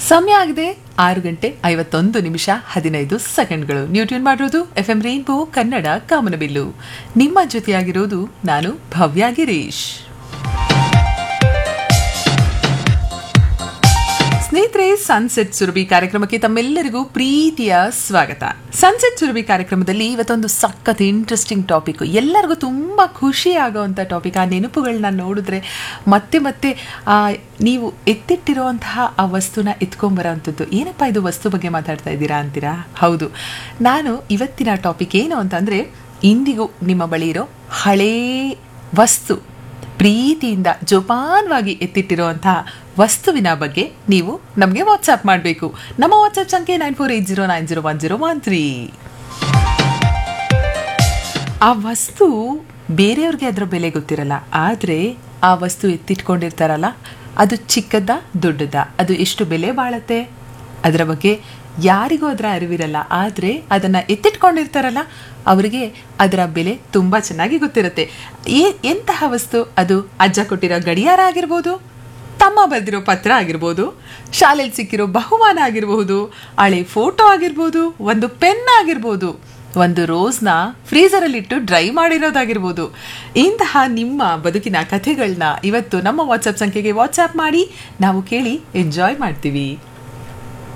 ಸಮಯ ಆಗಿದೆ ಆರು ಗಂಟೆ ಐವತ್ತೊಂದು ನಿಮಿಷ ಹದಿನೈದು ಸೆಕೆಂಡ್ಗಳು ನೀವು ಟ್ಯೂನ್ ಮಾಡಿರೋದು ಎಫ್ ಎಂ ರೈನ್ಬೋ ಕನ್ನಡ ಕಾಮನಬಿಲ್ಲು ನಿಮ್ಮ ಜೊತೆಯಾಗಿರೋದು ನಾನು ಭವ್ಯ ಗಿರೀಶ್ ಸ್ನೇಹಿತರೆ ಸನ್ಸೆಟ್ ಸುರಭಿ ಕಾರ್ಯಕ್ರಮಕ್ಕೆ ತಮ್ಮೆಲ್ಲರಿಗೂ ಪ್ರೀತಿಯ ಸ್ವಾಗತ ಸನ್ಸೆಟ್ ಸುರಭಿ ಕಾರ್ಯಕ್ರಮದಲ್ಲಿ ಇವತ್ತೊಂದು ಸಖತ್ ಇಂಟ್ರೆಸ್ಟಿಂಗ್ ಟಾಪಿಕ್ ಎಲ್ಲರಿಗೂ ತುಂಬ ಖುಷಿ ಆಗುವಂಥ ಟಾಪಿಕ್ ಆ ನೆನಪುಗಳನ್ನ ನೋಡಿದ್ರೆ ಮತ್ತೆ ಮತ್ತೆ ಆ ನೀವು ಎತ್ತಿಟ್ಟಿರುವಂತಹ ಆ ವಸ್ತುನ ಎತ್ಕೊಂಬರೋವಂಥದ್ದು ಏನಪ್ಪ ಇದು ವಸ್ತು ಬಗ್ಗೆ ಮಾತಾಡ್ತಾ ಇದ್ದೀರಾ ಅಂತೀರಾ ಹೌದು ನಾನು ಇವತ್ತಿನ ಟಾಪಿಕ್ ಏನು ಅಂತಂದರೆ ಇಂದಿಗೂ ನಿಮ್ಮ ಬಳಿ ಇರೋ ಹಳೇ ವಸ್ತು ಪ್ರೀತಿಯಿಂದ ಜೋಪಾನವಾಗಿ ಎತ್ತಿಟ್ಟಿರುವಂತಹ ವಸ್ತುವಿನ ಬಗ್ಗೆ ನೀವು ನಮಗೆ ವಾಟ್ಸ್ಆಪ್ ಮಾಡಬೇಕು ನಮ್ಮ ವಾಟ್ಸ್ಆಪ್ ಸಂಖ್ಯೆ nine four eight zero nine zero one zero one three ಆ ವಸ್ತು ಬೇರೆಯವ್ರಿಗೆ ಅದರ ಬೆಲೆ ಗೊತ್ತಿರಲ್ಲ ಆದರೆ ಆ ವಸ್ತು ಎತ್ತಿಟ್ಕೊಂಡಿರ್ತಾರಲ್ಲ ಅದು ಚಿಕ್ಕದ ದೊಡ್ಡದ ಅದು ಎಷ್ಟು ಬೆಲೆ ಬಾಳತ್ತೆ ಅದರ ಬಗ್ಗೆ ಯಾರಿಗೂ ಅದರ ಅರಿವಿರಲ್ಲ ಆದರೆ ಅದನ್ನು ಎತ್ತಿಟ್ಕೊಂಡಿರ್ತಾರಲ್ಲ ಅವರಿಗೆ ಅದರ ಬೆಲೆ ತುಂಬ ಚೆನ್ನಾಗಿ ಗೊತ್ತಿರುತ್ತೆ ಏ ಎಂತಹ ವಸ್ತು ಅದು ಅಜ್ಜ ಕೊಟ್ಟಿರೋ ಗಡಿಯಾರ ಆಗಿರ್ಬೋದು ತಮ್ಮ ಬರೆದಿರೋ ಪತ್ರ ಆಗಿರ್ಬೋದು ಶಾಲೆಯಲ್ಲಿ ಸಿಕ್ಕಿರೋ ಬಹುಮಾನ ಆಗಿರಬಹುದು ಹಳೆ ಫೋಟೋ ಆಗಿರ್ಬೋದು ಒಂದು ಪೆನ್ ಆಗಿರ್ಬೋದು ಒಂದು ರೋಸ್ನ ಫ್ರೀಸರಲ್ಲಿಟ್ಟು ಡ್ರೈ ಮಾಡಿರೋದಾಗಿರ್ಬೋದು ಇಂತಹ ನಿಮ್ಮ ಬದುಕಿನ ಕಥೆಗಳನ್ನ ಇವತ್ತು ನಮ್ಮ ವಾಟ್ಸಪ್ ಸಂಖ್ಯೆಗೆ ವಾಟ್ಸಪ್ ಮಾಡಿ ನಾವು ಕೇಳಿ ಎಂಜಾಯ್ ಮಾಡ್ತೀವಿ